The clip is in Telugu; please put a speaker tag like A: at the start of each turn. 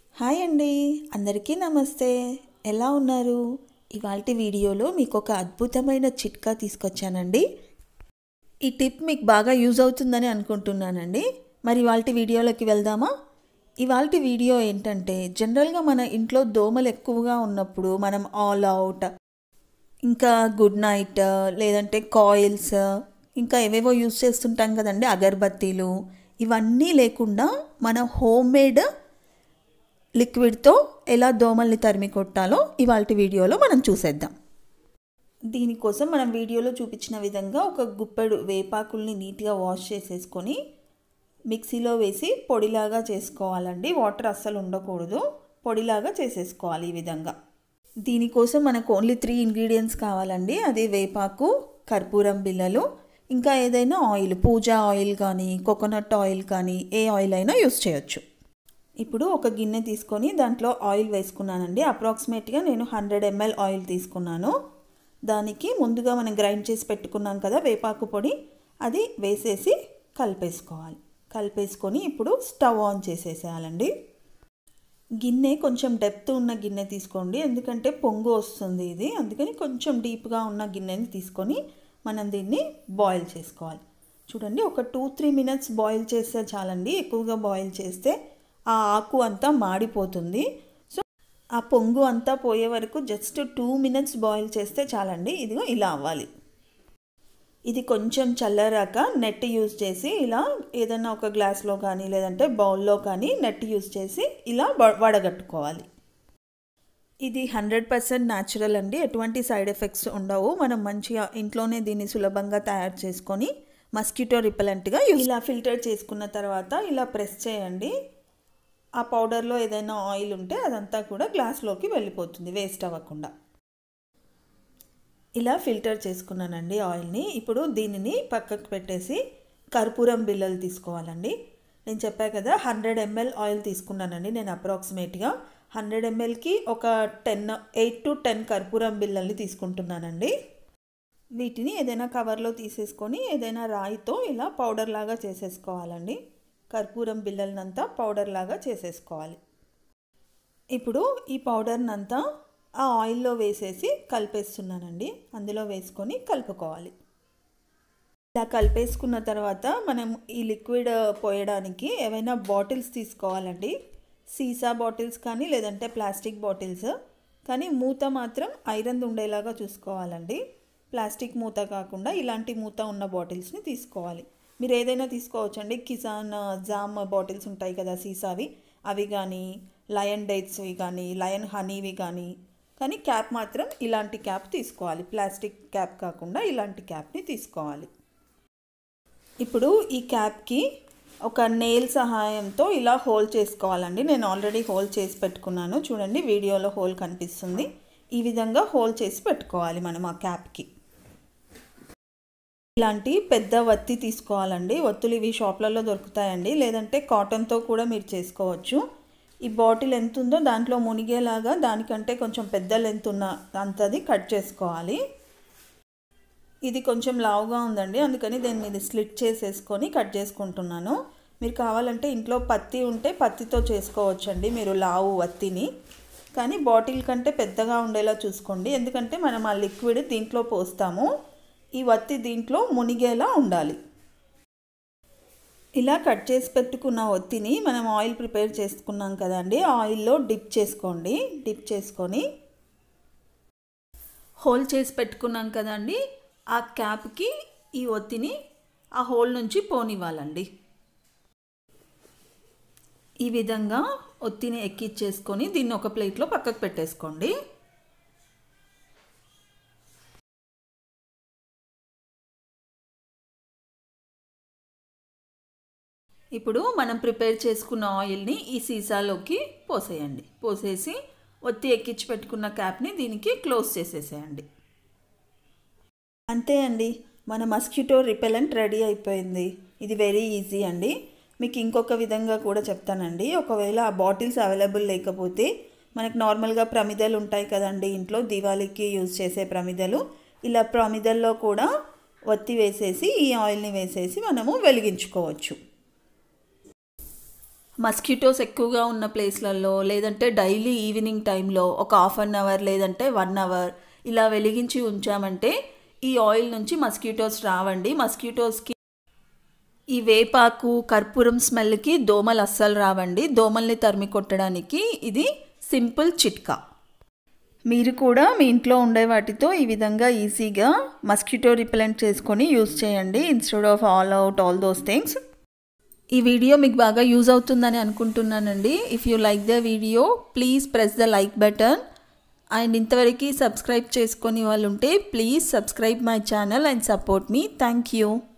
A: హాయ్ అండి అందరికీ నమస్తే ఎలా ఉన్నారు ఇవాళ వీడియోలో మీకు ఒక అద్భుతమైన చిట్కా తీసుకొచ్చానండి ఈ టిప్ మీకు బాగా యూజ్ అవుతుందని అనుకుంటున్నానండి మరి ఇవాళ వీడియోలోకి వెళ్దామా ఇవాళ వీడియో ఏంటంటే జనరల్గా మన ఇంట్లో దోమలు ఎక్కువగా ఉన్నప్పుడు మనం ఆల్ అవుట్ ఇంకా గుడ్ నైట్ లేదంటే కాయిల్స్ ఇంకా ఏవేవో యూజ్ చేస్తుంటాం కదండి అగరబత్తీలు ఇవన్నీ లేకుండా మన హోమ్ మేడ్ లిక్విడ్తో ఎలా దోమల్ని తరిమి కొట్టాలో ఇవాళ వీడియోలో మనం చూసేద్దాం దీనికోసం మనం వీడియోలో చూపించిన విధంగా ఒక గుప్పెడు వేపాకుల్ని నీట్గా వాష్ చేసేసుకొని మిక్సీలో వేసి పొడిలాగా చేసుకోవాలండి వాటర్ అస్సలు ఉండకూడదు పొడిలాగా చేసేసుకోవాలి ఈ విధంగా దీనికోసం మనకు ఓన్లీ త్రీ ఇంగ్రీడియంట్స్ కావాలండి అది వేపాకు కర్పూరం బిళ్ళలు ఇంకా ఏదైనా ఆయిల్ పూజా ఆయిల్ కానీ కోకోనట్ ఆయిల్ కానీ ఏ ఆయిల్ అయినా యూస్ చేయొచ్చు ఇప్పుడు ఒక గిన్నె తీసుకొని దాంట్లో ఆయిల్ వేసుకున్నానండి అప్రాక్సిమేట్గా నేను హండ్రెడ్ ఎంఎల్ ఆయిల్ తీసుకున్నాను దానికి ముందుగా మనం గ్రైండ్ చేసి పెట్టుకున్నాం కదా వేపాకు పొడి అది వేసేసి కలిపేసుకోవాలి కలిపేసుకొని ఇప్పుడు స్టవ్ ఆన్ చేసేసేయాలండి గిన్నె కొంచెం డెప్త్ ఉన్న గిన్నె తీసుకోండి ఎందుకంటే పొంగు వస్తుంది ఇది అందుకని కొంచెం డీప్గా ఉన్న గిన్నెని తీసుకొని మనం దీన్ని బాయిల్ చేసుకోవాలి చూడండి ఒక టూ త్రీ మినిట్స్ బాయిల్ చేస్తే చాలండి ఎక్కువగా బాయిల్ చేస్తే ఆ ఆకు అంతా మాడిపోతుంది సో ఆ పొంగు అంతా పోయే వరకు జస్ట్ టూ మినిట్స్ బాయిల్ చేస్తే చాలండి ఇదిగో ఇలా అవ్వాలి ఇది కొంచెం చల్లారాక నెట్ యూజ్ చేసి ఇలా ఏదైనా ఒక గ్లాస్లో కానీ లేదంటే బౌల్లో కానీ నెట్ యూజ్ చేసి ఇలా వడగట్టుకోవాలి ఇది హండ్రెడ్ పర్సెంట్ న్యాచురల్ అండి ఎటువంటి సైడ్ ఎఫెక్ట్స్ ఉండవు మనం మంచిగా ఇంట్లోనే దీన్ని సులభంగా తయారు చేసుకొని మస్కిటో రిపెలెంట్గా ఇలా ఫిల్టర్ చేసుకున్న తర్వాత ఇలా ప్రెస్ చేయండి ఆ పౌడర్లో ఏదైనా ఆయిల్ ఉంటే అదంతా కూడా గ్లాస్లోకి వెళ్ళిపోతుంది వేస్ట్ అవ్వకుండా ఇలా ఫిల్టర్ చేసుకున్నానండి ఆయిల్ని ఇప్పుడు దీనిని పక్కకు పెట్టేసి కర్పూరం బిళ్ళలు తీసుకోవాలండి నేను చెప్పా కదా హండ్రెడ్ ఎంఎల్ ఆయిల్ తీసుకున్నానండి నేను అప్రాక్సిమేట్గా హండ్రెడ్ ఎంఎల్కి ఒక టెన్ ఎయిట్ టు టెన్ కర్పూరం బిళ్ళల్ని తీసుకుంటున్నానండి వీటిని ఏదైనా కవర్లో తీసేసుకొని ఏదైనా రాయితో ఇలా పౌడర్ లాగా చేసేసుకోవాలండి కర్పూరం బిళ్ళలనంతా పౌడర్ లాగా చేసేసుకోవాలి ఇప్పుడు ఈ పౌడర్నంతా ఆ ఆయిల్లో వేసేసి కలిపేస్తున్నానండి అందులో వేసుకొని కలుపుకోవాలి ఇలా కలిపేసుకున్న తర్వాత మనం ఈ లిక్విడ్ పోయడానికి ఏవైనా బాటిల్స్ తీసుకోవాలండి సీసా బాటిల్స్ కానీ లేదంటే ప్లాస్టిక్ బాటిల్స్ కానీ మూత మాత్రం ఐరన్ ఉండేలాగా చూసుకోవాలండి ప్లాస్టిక్ మూత కాకుండా ఇలాంటి మూత ఉన్న బాటిల్స్ని తీసుకోవాలి మీరు ఏదైనా తీసుకోవచ్చండి కిసాన్ జామ్ బాటిల్స్ ఉంటాయి కదా సీసావి అవి కానీ లయన్ డేట్స్వి కానీ లయన్ హనీవి కానీ కానీ క్యాప్ మాత్రం ఇలాంటి క్యాప్ తీసుకోవాలి ప్లాస్టిక్ క్యాప్ కాకుండా ఇలాంటి క్యాప్ని తీసుకోవాలి ఇప్పుడు ఈ క్యాప్కి ఒక నెయిల్ సహాయంతో ఇలా హోల్ చేసుకోవాలండి నేను ఆల్రెడీ హోల్ చేసి పెట్టుకున్నాను చూడండి వీడియోలో హోల్ కనిపిస్తుంది ఈ విధంగా హోల్ చేసి పెట్టుకోవాలి మనం ఆ క్యాప్కి ఇలాంటి పెద్ద వత్తి తీసుకోవాలండి ఒత్తులు ఇవి షాప్లలో దొరుకుతాయండి లేదంటే కాటన్తో కూడా మీరు చేసుకోవచ్చు ఈ బాటిల్ ఎంత ఉందో దాంట్లో మునిగేలాగా దానికంటే కొంచెం పెద్ద లెంత్ ఉన్న అంతది కట్ చేసుకోవాలి ఇది కొంచెం లావుగా ఉందండి అందుకని దీన్ని ఇది స్లిట్ చేసేసుకొని కట్ చేసుకుంటున్నాను మీరు కావాలంటే ఇంట్లో పత్తి ఉంటే పత్తితో చేసుకోవచ్చండి మీరు లావు వత్తిని కానీ బాటిల్ కంటే పెద్దగా ఉండేలా చూసుకోండి ఎందుకంటే మనం ఆ లిక్విడ్ దీంట్లో పోస్తాము ఈ వత్తి దీంట్లో మునిగేలా ఉండాలి ఇలా కట్ చేసి పెట్టుకున్న ఒత్తిని మనం ఆయిల్ ప్రిపేర్ చేసుకున్నాం కదండి ఆయిల్లో డిప్ చేసుకోండి డిప్ చేసుకొని హోల్ చేసి పెట్టుకున్నాం కదండి ఆ క్యాప్కి ఈ ఒత్తిని ఆ హోల్ నుంచి పోనివ్వాలండి ఈ విధంగా ఒత్తిని ఎక్కిచ్చేసుకొని దీన్ని ఒక ప్లేట్లో పక్కకు పెట్టేసుకోండి ఇప్పుడు మనం ప్రిపేర్ చేసుకున్న ఆయిల్ని ఈ సీసాలోకి పోసేయండి పోసేసి ఒత్తి ఎక్కించి పెట్టుకున్న క్యాప్ని దీనికి క్లోజ్ చేసేసేయండి అంతే అండి మన మస్కిటో రిపెలెంట్ రెడీ అయిపోయింది ఇది వెరీ ఈజీ అండి మీకు ఇంకొక విధంగా కూడా చెప్తానండి ఒకవేళ ఆ బాటిల్స్ అవైలబుల్ లేకపోతే మనకు నార్మల్గా ప్రమిదలు ఉంటాయి కదండి ఇంట్లో దివాళీకి యూజ్ చేసే ప్రమిదలు ఇలా ప్రమిదల్లో కూడా ఒత్తి వేసేసి ఈ ఆయిల్ని వేసేసి మనము వెలిగించుకోవచ్చు మస్కిటోస్ ఎక్కువగా ఉన్న ప్లేస్లలో లేదంటే డైలీ ఈవినింగ్ టైంలో ఒక హాఫ్ అన్ అవర్ లేదంటే వన్ అవర్ ఇలా వెలిగించి ఉంచామంటే ఈ ఆయిల్ నుంచి మస్కిటోస్ రావండి మస్కిటోస్కి ఈ వేపాకు కర్పూరం స్మెల్కి దోమలు అస్సలు రావండి దోమల్ని తరిమి కొట్టడానికి ఇది సింపుల్ చిట్కా మీరు కూడా మీ ఇంట్లో ఉండే వాటితో ఈ విధంగా ఈజీగా మస్కిటో రిపెలెంట్ చేసుకొని యూస్ చేయండి instead of All Out all those things ఈ వీడియో మీకు బాగా యూజ్ అవుతుందని అనుకుంటున్నానండి if you like the video please press the like button and ఇంతవరకు సబ్స్క్రైబ్ చేసుకొని వాళ్ళు ఉంటే please subscribe my channel and support మీ థ్యాంక్ యూ